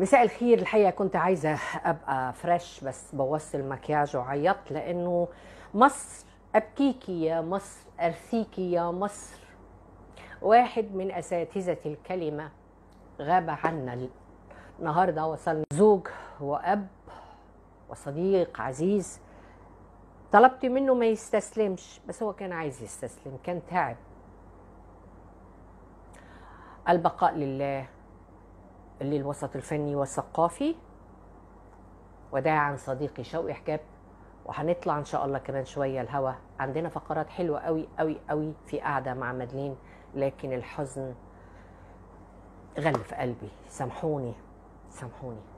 مساء الخير الحقيقه كنت عايزه ابقى فريش بس بوظت المكياج وعيطت لانه مصر ابكيكي يا مصر ارثيكي يا مصر واحد من اساتذه الكلمه غاب عنا النهارده وصلنا زوج واب وصديق عزيز طلبت منه ما يستسلمش بس هو كان عايز يستسلم كان تعب البقاء لله اللي الوسط الفني والثقافي وداعا صديقي شوقي حجاب وهنطلع ان شاء الله كمان شويه الهوا عندنا فقرات حلوه قوي قوي قوي في قعده مع مدلين لكن الحزن غل في قلبي سامحوني سامحوني